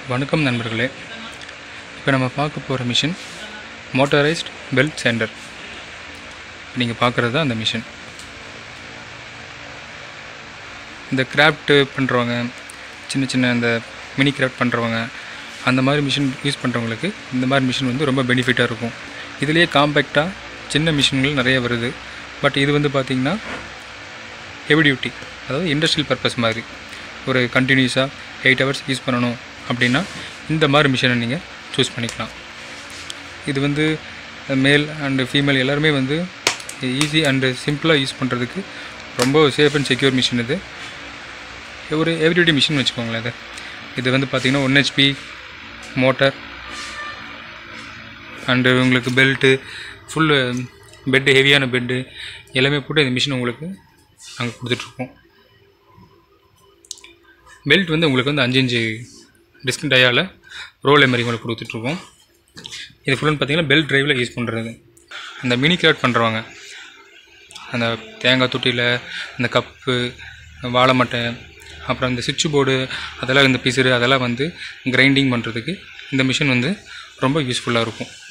வணக்கம் நண்பர்களே இப்போ நம்ம பார்க்க போகிற மிஷின் மோட்டரைஸ்ட் பெல்ட் சென்டர் நீங்கள் பார்க்குறது தான் அந்த மிஷின் இந்த கிராஃப்ட் பண்ணுறவங்க சின்ன சின்ன இந்த மினி கிராஃப்ட் பண்ணுறவங்க அந்த மாதிரி மிஷின் யூஸ் பண்ணுறவங்களுக்கு இந்த மாதிரி மிஷின் வந்து ரொம்ப பெனிஃபிட்டாக இருக்கும் இதுலேயே காம்பேக்டாக சின்ன மிஷின்கள் நிறைய வருது பட் இது வந்து பார்த்திங்கன்னா ஹெவி டியூட்டி அதாவது இண்டஸ்ட்ரியல் பர்பஸ் மாதிரி ஒரு கண்டினியூஸாக எயிட் ஹவர்ஸ் யூஸ் பண்ணணும் அப்படின்னா இந்த மாதிரி மிஷினை நீங்கள் சூஸ் பண்ணிக்கலாம் இது வந்து மேல் அண்டு ஃபீமேல் எல்லாருமே வந்து ஈஸி அண்டு சிம்பிளாக யூஸ் பண்ணுறதுக்கு ரொம்ப சேஃப் அண்ட் செக்யூர் மிஷின் இது ஒரு எவ்ரிடே மிஷின் வச்சுக்கோங்களேன் இது இது வந்து பார்த்திங்கன்னா ஒன் ஹெச்பி மோட்டார் அண்டு உங்களுக்கு பெல்ட்டு ஃபுல்லு பெட்டு ஹெவியான பெட்டு எல்லாமே போட்டு இந்த மிஷின் உங்களுக்கு நாங்கள் கொடுத்துட்ருக்கோம் பெல்ட் வந்து உங்களுக்கு வந்து அஞ்சு இன்ச்சு டிஸ்க் டயாவில் ரோல் மாதிரி உங்களுக்கு கொடுத்துட்ருக்கோம் இது ஃபுல்லுன்னு பார்த்தீங்கன்னா பெல்ட் டிரைவில் யூஸ் பண்ணுறது அந்த மினி கிராட் பண்ணுறவங்க அந்த தேங்காய் தொட்டியில் அந்த கப்பு வாழை மட்டை அப்புறம் இந்த சுவிட்ச் போர்டு அதெல்லாம் இந்த பிசுறு அதெல்லாம் வந்து கிரைண்டிங் பண்ணுறதுக்கு இந்த மிஷின் வந்து ரொம்ப யூஸ்ஃபுல்லாக இருக்கும்